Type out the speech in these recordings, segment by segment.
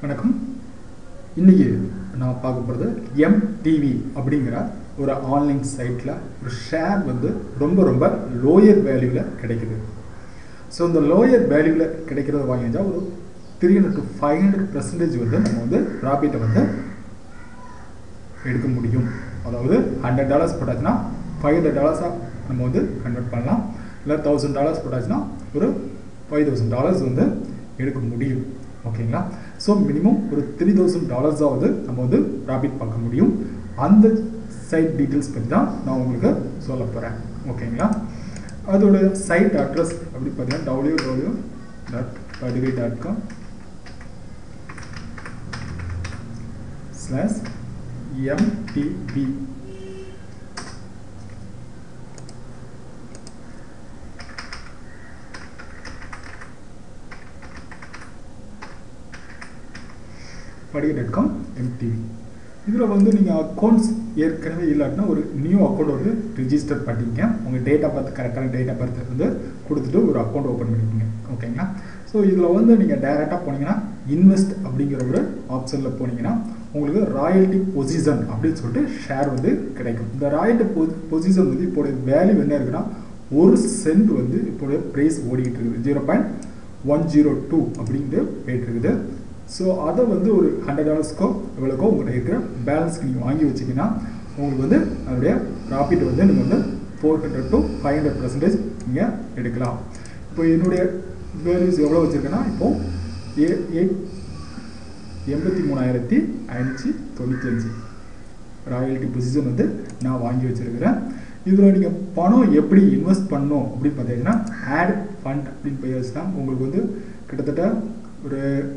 வணக்கம் இன்னைக்கு நான் பார்க்க போகிறது எம்டிவி அப்படிங்கிற ஒரு ஆன்லைன் சைட்டில் ஒரு ஷேர் வந்து ரொம்ப ரொம்ப லோயர் வேல்யூவில் கிடைக்குது ஸோ இந்த லோயர் வேல்யூவில் கிடைக்கிறத வாங்கிச்சா ஒரு three hundred to five hundred percentage வந்து நம்ம வந்து ப்ராஃபிட்டை வந்து எடுக்க முடியும் அதாவது ஹண்ட்ரட் டாலர்ஸ் போட்டாச்சுன்னா ஃபைவ் ஹண்ட்ரட் டாலர்ஸாக நம்ம வந்து கன்வெர்ட் பண்ணலாம் இல்லை தௌசண்ட் டாலர்ஸ் போட்டாச்சுன்னா ஒரு ஃபைவ் தௌசண்ட் டாலர்ஸ் வந்து எடுக்க முடியும் ஓகேங்களா ஸோ மினிமம் ஒரு த்ரீ தௌசண்ட் டாலர்ஸாவது நம்ம வந்து ப்ராஃபிட் பார்க்க முடியும் அந்த சைட் டீட்டெயில்ஸ் பற்றி தான் நான் உங்களுக்கு சொல்ல போகிறேன் ஓகேங்களா அதோட சைட் அட்ரஸ் அப்படி பார்த்தீங்கன்னா டபிள்யூ டபிள்யூ டாட் படுகை டாட் காம் ஸ்லாஷ் எம்டிபி படிகை டாட் காம் எம்டிவி இதில் வந்து நீங்கள் அக்கௌண்ட்ஸ் ஏற்கனவே இல்லாட்டினா ஒரு நியூ அக்கௌண்ட் வந்து ரிஜிஸ்டர் பண்ணிங்க உங்கள் டேட்டா பார்த்து கரெக்டான டேட்டா பார்த்து வந்து கொடுத்துட்டு ஒரு அக்கௌண்ட் ஓப்பன் பண்ணிக்கோங்க ஓகேங்களா ஸோ இதில் வந்து நீங்கள் டைரெக்டாக போனீங்கன்னா இன்வெஸ்ட் அப்படிங்கிற ஒரு ஆப்ஷனில் போனீங்கன்னா உங்களுக்கு ராயல்ட்டி பொசிஷன் அப்படின்னு சொல்லிட்டு ஷேர் வந்து கிடைக்கும் இந்த ராயல்ட்டி பொ பொசிஷன் வந்து இப்போடைய வேல்யூ என்ன இருக்குன்னா ஒரு சென்ட் வந்து இப்போடைய ப்ரைஸ் ஓடிக்கிட்டு இருக்குது zero point one zero two அப்படின்ட்டு போயிட்டு இருக்குது ஸோ அதை வந்து ஒரு ஹண்ட்ரட் டாலர்ஸ்க்கோ எவ்வளோக்கோ உங்கள்கிட்ட இருக்கிற பேலன்ஸ்க்கு நீங்கள் வாங்கி வச்சிங்கன்னா உங்களுக்கு வந்து அதனுடைய ப்ராஃபிட் வந்து நீங்கள் வந்து four hundred to five hundred percentage நீங்கள் எடுக்கலாம் இப்போ என்னுடைய வேல்யூஸ் எவ்வளோ வச்சுருக்கேன்னா இப்போது ஏ எயிட் எண்பத்தி மூணாயிரத்தி ஐநூற்றி தொண்ணூற்றி அஞ்சு ராயல்ட்டி பொசிஷன் வந்து நான் வாங்கி வச்சுருக்கிறேன் இதில் நீங்கள் பணம் எப்படி இன்வெஸ்ட் பண்ணணும் அப்படின்னு பார்த்தீங்கன்னா ஆட் ஃபண்ட் அப்படின்னு போய் வச்சுனா உங்களுக்கு வந்து கிட்டத்தட்ட ஒரு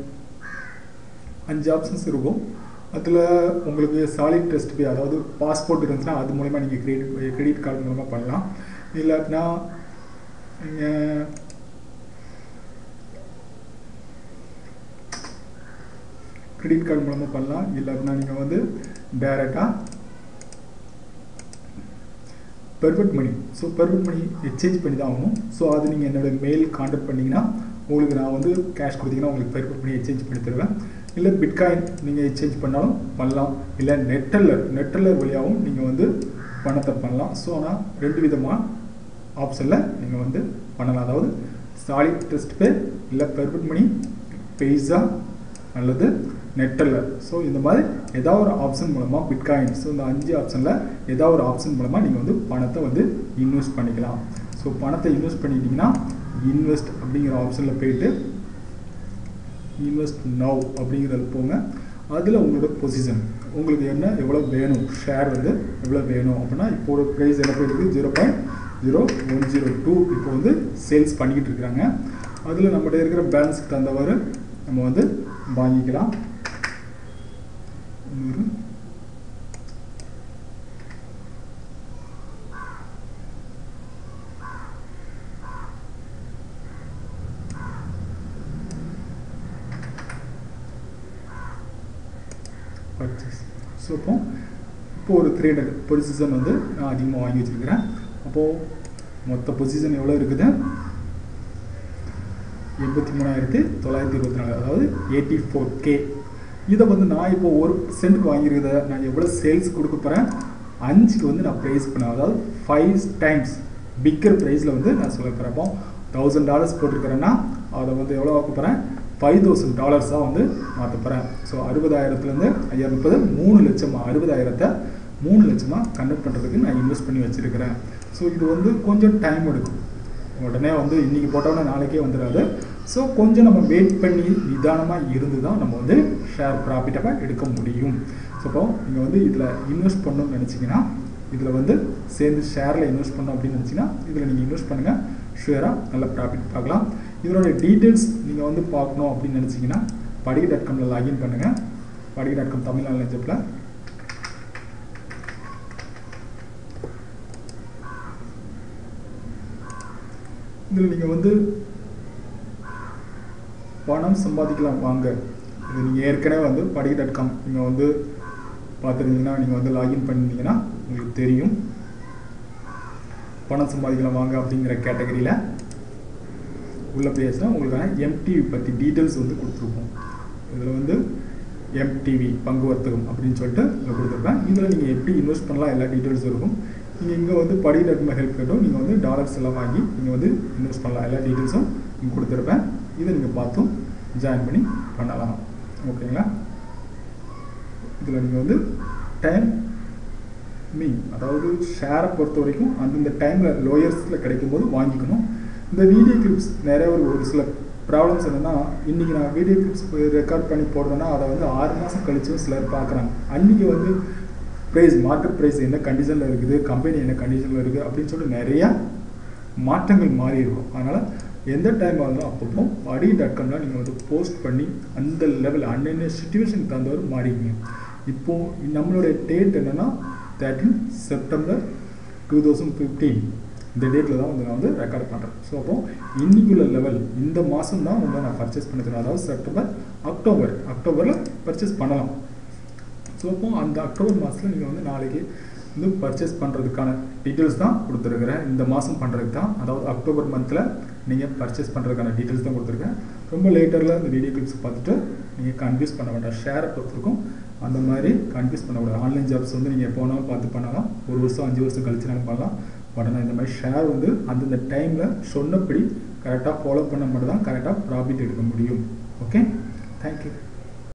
அஞ்சு ஆப்ஷன்ஸ் இருக்கும் அதில் உங்களுக்கு சாலிட் டெஸ்ட் பே அதாவது பாஸ்போர்ட் இருந்துச்சுன்னா அது மூலயமா நீங்கள் கிரெடிட் கிரெடிட் கார்டு மூலமாக பண்ணலாம் இல்லாட்டினா நீங்கள் கிரெடிட் கார்டு மூலமாக பண்ணலாம் இல்லாட்டினா நீங்கள் வந்து டைரெக்டாக perfect money so perfect money exchange பண்ணி தான் ஆகணும் ஸோ அது நீங்கள் என்னோட மெயில் கான்டாக்ட் பண்ணிங்கன்னா உங்களுக்கு நான் வந்து கேஷ் கொடுத்தீங்கன்னா உங்களுக்கு பெர்ஃபெக்ட் பண்ணி எக்ஸ்சேஞ்ச் பண்ணி தருவேன் இல்லை பிட்காயின் நீங்கள் எக்ஸ்சேஞ்ச் பண்ணாலும் பண்ணலாம் இல்லை நெட்டல்லர் நெட்டல்லர் வழியாகவும் நீங்கள் வந்து பணத்தை பண்ணலாம் ஸோ ஆனால் ரெண்டு விதமாக ஆப்ஷனில் நீங்கள் வந்து பண்ணலாம் அதாவது சாலிட் டெஸ்ட் பே இல்லை பெர்ஃபெக்ட் மணி பெய்ஸா அல்லது நெட்டல்லர் ஸோ இந்த மாதிரி ஏதாவது ஒரு ஆப்ஷன் மூலமாக பிட்காயின் ஸோ இந்த அஞ்சு ஆப்ஷனில் ஏதாவது ஒரு ஆப்ஷன் மூலமாக நீங்கள் வந்து பணத்தை வந்து இன்வெஸ்ட் பண்ணிக்கலாம் ஸோ பணத்தை இன்வெஸ்ட் பண்ணிட்டீங்கன்னா இன்வெஸ்ட் அப்படிங்கிற ஆப்ஷனில் போயிட்டு இன்வெஸ்ட் நவ் அப்படிங்கிறது போங்க அதில் உங்களோட பொசிஷன் உங்களுக்கு என்ன எவ்வளோ வேணும் ஷேர் வந்து எவ்வளோ வேணும் அப்படின்னா இப்போ ப்ரைஸ் என்ன போயிருக்கு zero point zero one zero two இப்போ வந்து சேல்ஸ் பண்ணிக்கிட்டு இருக்கிறாங்க அதில் நம்மகிட்ட இருக்கிற பேலன்ஸுக்கு தந்தவாறு நம்ம வந்து வாங்கிக்கலாம் நூறு பர்ச்சேஸ் ஸோ இப்போ இப்போ ஒரு த்ரீ ஹண்ட்ரட் பொசிஷன் வந்து நான் அதிகமாக வாங்கி வச்சுருக்கிறேன் அப்போது மொத்த பொசிஷன் எவ்வளோ இருக்குது எண்பத்தி மூணாயிரத்தி தொள்ளாயிரத்தி இருபத்தி நாலு அதாவது எயிட்டி ஃபோர் கே இதை வந்து நான் இப்போ ஒரு சென்ட்டுக்கு வாங்கியிருக்கிறத நான் எவ்வளோ சேல்ஸ் கொடுக்க போகிறேன் அஞ்சுக்கு வந்து நான் ப்ரைஸ் பண்ணேன் அதாவது ஃபைவ் டைம்ஸ் பிக்கர் ப்ரைஸில் வந்து நான் சொல்ல போகிறேன் அப்போ தௌசண்ட் டாலர்ஸ் போட்டிருக்கிறேன்னா அதை வந்து எவ்வளோ ஆக்க போகிறேன் ஃபைவ் தௌசண்ட் டாலர்ஸாக வந்து மாற்ற போகிறேன் ஸோ அறுபதாயிரத்துலேருந்து ஐயாயிரம் முப்பது மூணு லட்சமாக அறுபதாயிரத்தை மூணு லட்சமாக கன்வெர்ட் பண்ணுறதுக்கு நான் இன்வெஸ்ட் பண்ணி வச்சுருக்கிறேன் ஸோ இது வந்து கொஞ்சம் டைம் எடுக்கும் உடனே வந்து இன்றைக்கி போட்டோன்னா நாளைக்கே வந்துடாது ஸோ கொஞ்சம் நம்ம வெயிட் பண்ணி நிதானமாக இருந்து தான் நம்ம வந்து ஷேர் ப்ராஃபிட்டாக எடுக்க முடியும் ஸோ இப்போ நீங்கள் வந்து இதில் இன்வெஸ்ட் பண்ணணும்னு நினச்சிங்கன்னா இதில் வந்து சேர்ந்து ஷேரில் இன்வெஸ்ட் பண்ணணும் அப்படின்னு நினச்சிங்கன்னா இதில் நீங்கள் இன்வெஸ்ட் பண்ணுங்கள் ஷுவராக நல்ல ப்ராஃபிட் பார்க்கலாம் இதனோட டீட்டெயில்ஸ் நீங்கள் வந்து பார்க்கணும் அப்படின்னு நினச்சிங்கன்னா படிகை டாட் காமில் லாகின் பண்ணுங்கள் படிகை டாட் காம் தமிழ் ஆன்லைன் ஜப்பில் இதில் நீங்கள் வந்து பணம் சம்பாதிக்கலாம் வாங்க இது நீங்கள் ஏற்கனவே வந்து படிகை டாட் காம் நீங்கள் வந்து பார்த்துருந்தீங்கன்னா நீங்கள் வந்து லாகின் பண்ணியிருந்தீங்கன்னா உங்களுக்கு தெரியும் பணம் சம்பாதிக்கலாம் வாங்க அப்படிங்கிற கேட்டகரியில் உள்ளே பேசினா உங்களுக்கான எம்டிவி பற்றி டீட்டெயில்ஸ் வந்து கொடுத்துருப்போம் இதில் வந்து எம்டிவி பங்கு வர்த்தகம் அப்படின்னு சொல்லிட்டு இதில் கொடுத்துருப்பேன் இதில் நீங்கள் எப்படி இன்வெஸ்ட் பண்ணலாம் எல்லா டீட்டெயில்ஸும் இருக்கும் நீங்கள் இங்கே வந்து படி டாட் ஹெல்ப் கேட்டோம் நீங்கள் வந்து டாலர்ஸ் எல்லாம் வாங்கி நீங்கள் வந்து இன்வெஸ்ட் பண்ணலாம் எல்லா டீட்டெயில்ஸும் இங்கே கொடுத்துருப்பேன் இதை நீங்கள் பார்த்தும் ஜாயின் பண்ணி பண்ணலாம் ஓகேங்களா இதில் நீங்கள் வந்து டைம் மீ அதாவது ஷேரை பொறுத்த வரைக்கும் அந்தந்த டைமில் லோயர்ஸில் கிடைக்கும் போது வாங்கிக்கணும் இந்த வீடியோ கிளிப்ஸ் நிறைய ஒரு ஒரு சில ப்ராப்ளம்ஸ் என்னென்னா இன்றைக்கி நான் வீடியோ கிளிப்ஸ் ரெக்கார்ட் பண்ணி போடுறேன்னா அதை வந்து ஆறு மாதம் கழிச்சும் சிலர் பார்க்குறாங்க அன்றைக்கி வந்து ப்ரைஸ் மார்க்கெட் ப்ரைஸ் என்ன கண்டிஷனில் இருக்குது கம்பெனி என்ன கண்டிஷனில் இருக்குது அப்படின்னு சொல்லிட்டு நிறையா மாற்றங்கள் மாறி இருக்கும் அதனால் எந்த டைம் ஆகுதோ அப்பப்போ படி டாட் காம்ல நீங்கள் வந்து போஸ்ட் பண்ணி அந்த லெவல் அன்னன்ன சுச்சுவேஷனுக்கு தகுந்தவர் மாறிக்கிங்க இப்போது நம்மளுடைய டேட் என்னென்னா thirteen September two thousand fifteen இந்த டேட்டில் தான் வந்து நான் வந்து ரெக்கார்ட் பண்ணுறேன் ஸோ அப்போ இன்னைக்குள்ள லெவல் இந்த மாதம் தான் வந்து நான் பர்ச்சேஸ் பண்ண தருவேன் அதாவது செப்டம்பர் அக்டோபர் அக்டோபரில் பர்ச்சேஸ் பண்ணலாம் ஸோ அப்போ அந்த அக்டோபர் மாதத்தில் நீங்கள் வந்து நாளைக்கு வந்து பர்ச்சேஸ் பண்ணுறதுக்கான டீட்டெயில்ஸ் தான் கொடுத்துருக்குறேன் இந்த மாதம் பண்ணுறதுக்கு தான் அதாவது அக்டோபர் மந்தில் நீங்கள் பர்ச்சேஸ் பண்ணுறதுக்கான டீட்டெயில்ஸ் தான் கொடுத்துருக்கேன் ரொம்ப லேட்டரில் இந்த வீடியோ கிளிப்ஸ் பார்த்துட்டு நீங்கள் கன்ஃபியூஸ் பண்ண வேண்டாம் ஷேரை பொறுத்திருக்கும் அந்த மாதிரி கன்ஃபியூஸ் பண்ணக்கூடாது ஆன்லைன் ஜாப்ஸ் வந்து நீங்கள் எப்போ வேணாலும் பார்த்து பண்ணலாம் ஒரு வருஷம் அஞ்சு வருஷம் கழிச்சுனாலும் பண்ணலாம் பட் ஆனால் இந்த மாதிரி ஷேர் வந்து அந்தந்த டைமில் சொன்னபடி கரெக்டாக ஃபாலோ பண்ண மட்டும் தான் கரெக்டாக ப்ராஃபிட் எடுக்க முடியும் ஓகே தேங்க்யூ